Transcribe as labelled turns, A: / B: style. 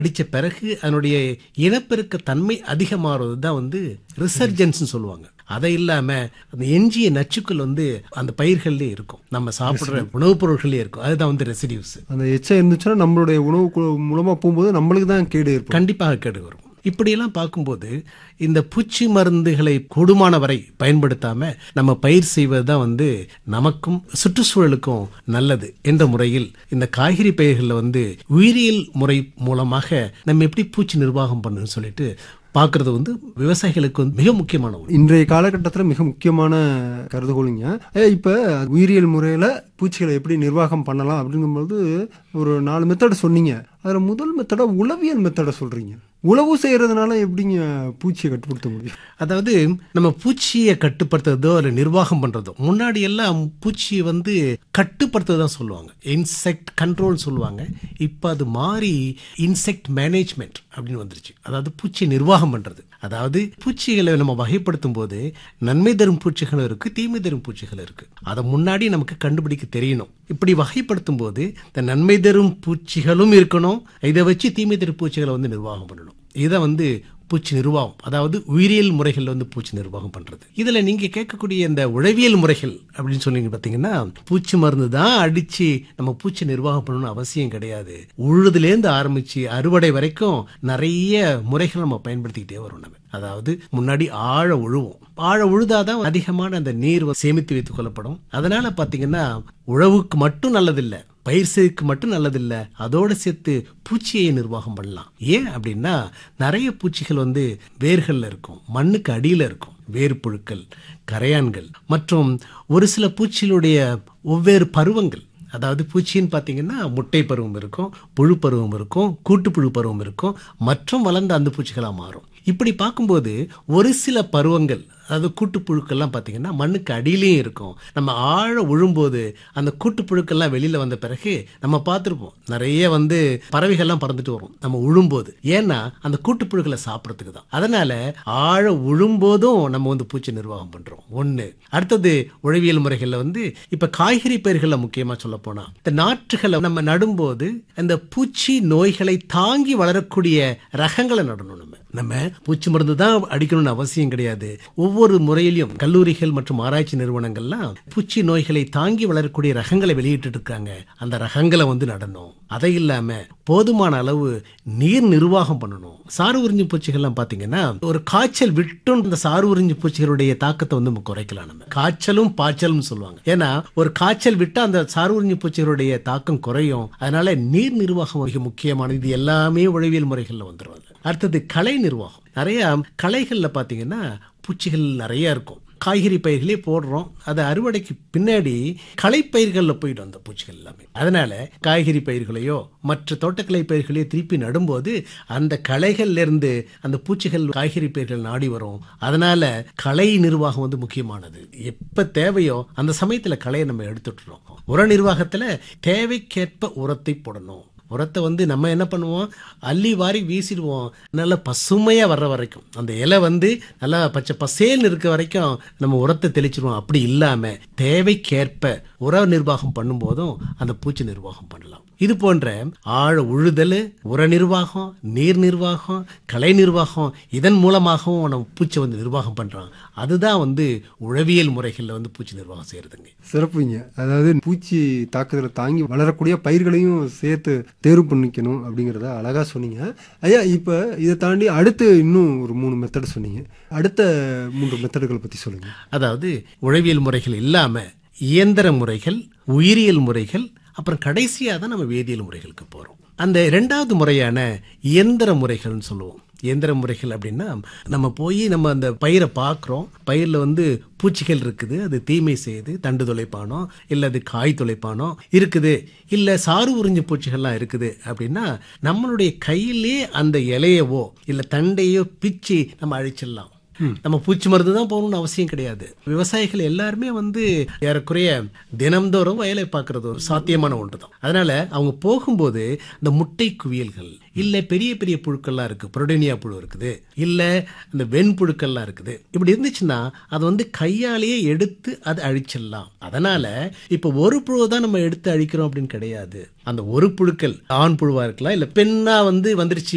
A: அடிச்ச பிறகு அதனுடைய இனப்பெருக்க தன்மை அதிகமாகிறது தான் வந்து ரிசர்ஜன்ஸ் சொல்லுவாங்க அதை இல்லாம அந்த எஞ்சிய நச்சுக்கள் வந்து அந்த பயிர்கள்லயே இருக்கும் நம்ம சாப்பிடுற உணவுப் பொருட்கள்லயே இருக்கும் அதுதான் வந்து ரெசிடியூஸ்
B: அந்த எச்சம் இருந்துச்சுன்னா நம்மளுடைய உணவு கு- மூலமா போகும்போது நம்மளுக்கு தான் கேடு ஏற்படும்
A: கண்டிப்பாக கேடு வரும் இப்படியெல்லாம் பார்க்கும்போது இந்த பூச்சி மருந்துகளை கூடுமான வரை பயன்படுத்தாம நம்ம பயிர் செய்வது தான் வந்து நமக்கும் சுற்றுச்சூழலுக்கும் நல்லது என்ற முறையில் இந்த காய்கறி பயிர்களில் வந்து உயிரியல் முறை மூலமாக நம்ம எப்படி பூச்சி நிர்வாகம் பண்ணணும்னு சொல்லிட்டு பார்க்கறது வந்து விவசாயிகளுக்கு வந்து மிக முக்கியமான ஒன்று
B: இன்றைய காலகட்டத்தில் மிக முக்கியமான கருதுகோளுங்க ஏ, இப்ப உயிரியல் முறையில பூச்சிகளை எப்படி நிர்வாகம் பண்ணலாம் அப்படிங்கும்போது ஒரு நாலு மெத்தடை சொன்னீங்க அதுல முதல் மெத்தடை உளவியல் மெத்தடை சொல்றீங்க உழவு செய்யறதுனால எப்படிங்க பூச்சியை கட்டுப்படுத்த முடியும்
A: அதாவது நம்ம பூச்சியை கட்டுப்படுத்துறதோ இல்லை நிர்வாகம் பண்றதோ முன்னாடி எல்லாம் பூச்சியை வந்து கட்டுப்படுத்துறது தான் சொல்லுவாங்க இன்செக்ட் கண்ட்ரோல் சொல்லுவாங்க இப்போ அது மாறி இன்செக்ட் மேனேஜ்மெண்ட் அப்படின்னு வந்துருச்சு அதாவது பூச்சியை நிர்வாகம் பண்றது அதாவது பூச்சிகளை நம்ம வகைப்படுத்தும் போது நன்மை தரும் பூச்சிகளும் இருக்கு தீமை தரும் பூச்சிகள் இருக்கு அதை முன்னாடி நமக்கு கண்டுபிடிக்க தெரியணும் இப்படி வகைப்படுத்தும் போது இந்த நன்மை தரும் பூச்சிகளும் இருக்கணும் இதை வச்சு தீமை தரும் பூச்சிகளை வந்து நிர்வாகம் பண்ணணும் இதை வந்து பூச்சி நிர்வாகம் அதாவது உயிரியல் முறைகள் வந்து பூச்சி நிர்வாகம் பண்றது இதுல நீங்க கேட்கக்கூடிய இந்த உழவியல் முறைகள் அப்படின்னு சொன்னீங்க பாத்தீங்கன்னா பூச்சி மருந்து தான் அடிச்சு நம்ம பூச்சி நிர்வாகம் பண்ணணும்னு அவசியம் கிடையாது உழுதுலேருந்து ஆரம்பிச்சு அறுவடை வரைக்கும் நிறைய முறைகள் நம்ம பயன்படுத்திக்கிட்டே வரோம் நம்ம அதாவது முன்னாடி ஆழ உழுவோம் ஆழ உழுதாதான் அதிகமான அந்த நீர் வந்து சேமித்து வைத்துக் கொள்ளப்படும் அதனால பாத்தீங்கன்னா உழவுக்கு மட்டும் நல்லதில்லை பயிர் செய்க்கு மட்டும் நல்லதில்லை அதோட சேர்த்து பூச்சியை நிர்வாகம் பண்ணலாம் ஏன் அப்படின்னா நிறைய பூச்சிகள் வந்து வேர்கள்ல இருக்கும் மண்ணுக்கு அடியில இருக்கும் வேர் புழுக்கள் கரையான்கள் மற்றும் ஒரு சில பூச்சிகளுடைய ஒவ்வேறு பருவங்கள் அதாவது பூச்சின்னு பார்த்தீங்கன்னா முட்டை பருவம் இருக்கும் புழு பருவம் இருக்கும் கூட்டுப்புழு பருவம் இருக்கும் மற்றும் வளர்ந்த அந்த பூச்சிகளாக மாறும் இப்படி பார்க்கும்போது ஒரு சில பருவங்கள் அதாவது கூட்டுப்புழுக்கள்லாம் பார்த்தீங்கன்னா மண்ணுக்கு அடியிலையும் இருக்கும் நம்ம ஆழ உழும்போது அந்த கூட்டுப்புழுக்கள்லாம் வெளியில் வந்த பிறகு நம்ம பார்த்துருப்போம் நிறைய வந்து பறவைகள்லாம் பறந்துட்டு வரும் நம்ம உழும்போது ஏன்னா அந்த கூட்டுப்புழுக்களை சாப்பிட்றதுக்கு தான் அதனால ஆழ உழும்போதும் நம்ம வந்து பூச்சி நிர்வாகம் பண்ணுறோம் ஒன்று அடுத்தது உழவியல் முறைகளில் வந்து இப்போ காய்கறி பயிர்களில் முக்கியமாக சொல்ல போனா இந்த நாற்றுகளை நம்ம நடும்போது அந்த பூச்சி நோய்களை தாங்கி வளரக்கூடிய ரகங்களை நடணும் நம்ம நம்ம பூச்சி மருந்து தான் அடிக்கணும்னு அவசியம் கிடையாது ஒவ்வொரு முறையிலையும் கல்லூரிகள் மற்றும் ஆராய்ச்சி நிறுவனங்கள்லாம் பூச்சி நோய்களை தாங்கி வளரக்கூடிய ரகங்களை வெளியிட்டு இருக்காங்க அந்த ரகங்களை வந்து நடணும் அதை இல்லாம போதுமான அளவு நீர் நிர்வாகம் பண்ணணும் சாறு உறிஞ்சி பூச்சிகள்லாம் பாத்தீங்கன்னா ஒரு காய்ச்சல் விட்டும் இந்த சாறு உறிஞ்சி பூச்சிகளுடைய தாக்கத்தை வந்து நம்ம குறைக்கலாம் நம்ம காய்ச்சலும் பாய்ச்சலும் சொல்லுவாங்க ஏன்னா ஒரு காய்ச்சல் விட்டா அந்த சாறு உறிஞ்சி பூச்சிகளுடைய தாக்கம் குறையும் அதனால நீர் நிர்வாகம் மிக முக்கியமானது இது எல்லாமே உழவியல் முறைகள்ல வந்துடும் அது. அடுத்தது கலை நிர்வாகம் நிறைய களைகள்ல பாத்தீங்கன்னா பூச்சிகள் நிறைய இருக்கும் காய்கறி பயிர்களே போடுறோம் அது அறுவடைக்கு பின்னாடி களைப்பயிர்களில் போயிடும் அந்த பூச்சிகள் எல்லாமே அதனால காய்கறி பயிர்களையோ மற்ற தோட்டக்கலை பயிர்களையோ திருப்பி நடும்போது அந்த களைகள்ல இருந்து அந்த பூச்சிகள் காய்கறி பயிர்கள் நாடி வரும் அதனால களை நிர்வாகம் வந்து முக்கியமானது எப்ப தேவையோ அந்த சமயத்துல களையை நம்ம எடுத்துட்டுறோம் உர நிர்வாகத்துல தேவைக்கேற்ப உரத்தை போடணும் உரத்தை வந்து நம்ம என்ன பண்ணுவோம் அள்ளி வாரி வீசிடுவோம் நல்லா பசுமையா வர்ற வரைக்கும் அந்த இலை வந்து நல்லா பச்சை பசேல்னு இருக்க வரைக்கும் நம்ம உரத்தை தெளிச்சிருவோம் அப்படி இல்லாம தேவைக்கேற்ப உர நிர்வாகம் பண்ணும்போதும் அந்த பூச்சி நிர்வாகம் பண்ணலாம் இது போன்ற ஆழ உழுதல் உர நிர்வாகம் நீர் நிர்வாகம் கலை நிர்வாகம் இதன் மூலமாகவும் நம்ம பூச்சி வந்து நிர்வாகம் பண்றோம் அதுதான் வந்து உழவியல் முறைகளில் வந்து பூச்சி நிர்வாகம் செய்யறதுங்க
B: சிறப்புங்க அதாவது பூச்சி தாக்குதலை தாங்கி வளரக்கூடிய பயிர்களையும் சேர்த்து தேர்வு பண்ணிக்கணும் அப்படிங்கிறத அழகா சொன்னீங்க ஐயா இப்போ இதை தாண்டி அடுத்து இன்னும் ஒரு மூணு மெத்தட் சொன்னீங்க அடுத்த மூன்று மெத்தடுகளை பத்தி சொல்லுங்க
A: அதாவது உழவியல் முறைகள் இல்லாம இயந்திர முறைகள் உயிரியல் முறைகள் அப்புறம் கடைசியாக தான் நம்ம வேதியியல் முறைகளுக்கு போகிறோம் அந்த ரெண்டாவது முறையான இயந்திர முறைகள்னு சொல்லுவோம் இயந்திர முறைகள் அப்படின்னா நம்ம போய் நம்ம அந்த பயிரை பார்க்குறோம் பயிரில் வந்து பூச்சிகள் இருக்குது அது தீமை செய்யுது தண்டு துளைப்பானோ இல்லை அது காய் துளைப்பானோ இருக்குது இல்லை சாறு உறிஞ்சு பூச்சிகள்லாம் இருக்குது அப்படின்னா நம்மளுடைய கையிலே அந்த இலையவோ இல்லை தண்டையோ பிச்சு நம்ம அழிச்சிடலாம் நம்ம பூச்சி மருந்து தான் போகணும்னு அவசியம் கிடையாது விவசாயிகள் எல்லாருமே வந்து ஏறக்குறைய தினம்தோறும் வயலை பார்க்கறது ஒரு சாத்தியமான ஒன்று தான் அதனால அவங்க போகும்போது இந்த முட்டை குவியல்கள் இல்ல பெரிய பெரிய புழுக்கள்லாம் இருக்கு புரோடேனியா புழு இருக்குது இல்ல இந்த வெண்புழுக்கள்லாம் இருக்குது இப்படி இருந்துச்சுன்னா அது வந்து கையாலேயே எடுத்து அதை அழிச்சிடலாம் அதனால இப்ப ஒரு புழுவை தான் நம்ம எடுத்து அழிக்கிறோம் அப்படின்னு கிடையாது அந்த ஒரு புழுக்கள் ஆண் புழுவா இருக்கலாம் இல்ல பெண்ணா வந்து வந்துருச்சு